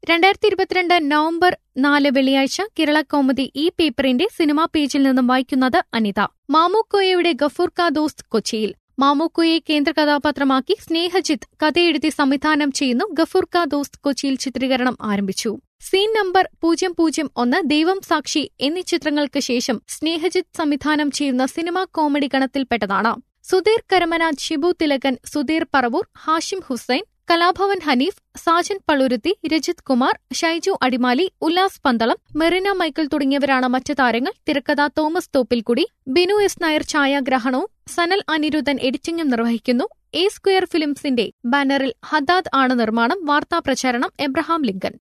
രണ്ടായിരത്തി ഇരുപത്തിരണ്ട് നവംബർ നാല് വെള്ളിയാഴ്ച കേരള കൗമുദി ഈ പേപ്പറിന്റെ സിനിമാ പേജിൽ നിന്നും വായിക്കുന്നത് അനിത മാമൂക്കോയയുടെ ഗഫൂർ കാ ദോസ്ത് കൊച്ചിയിൽ മാമൂക്കോയെ കേന്ദ്ര കഥാപാത്രമാക്കി സ്നേഹജിത്ത് കഥയെഴുതി സംവിധാനം ചെയ്യുന്നു ഗഫൂർ കാ ദോസ്ത് കൊച്ചിയിൽ ചിത്രീകരണം ആരംഭിച്ചു സീൻ നമ്പർ പൂജ്യം പൂജ്യം ഒന്ന് ദൈവം സാക്ഷി എന്നീ ചിത്രങ്ങൾക്ക് ശേഷം സ്നേഹജിത്ത് സംവിധാനം ചെയ്യുന്ന സിനിമാ കോമഡി ഗണത്തിൽപ്പെട്ടതാണ് സുധീർ കരമന ഷിബു തിലകൻ സുധീർ പറവൂർ ഹാഷിം ഹുസൈൻ കലാഭവൻ ഹനീഫ് സാജൻ പള്ളുരുത്തി രജിത് കുമാർ ഷൈജു അടിമാലി ഉല്ലാസ് പന്തളം മെറിന മൈക്കിൾ തുടങ്ങിയവരാണ് മറ്റ് താരങ്ങൾ തിരക്കഥ തോമസ് തോപ്പിൽക്കുടി ബിനു എസ് നായർ ഛായാഗ്രഹണവും സനൽ അനിരുദ്ധൻ എഡിറ്റിംഗും നിർവഹിക്കുന്നു എ സ്ക്വയർ ഫിലിംസിന്റെ ബാനറിൽ ഹദാദ് ആണ് നിർമ്മാണം വാർത്താ പ്രചാരണം എബ്രഹാം ലിങ്കൻ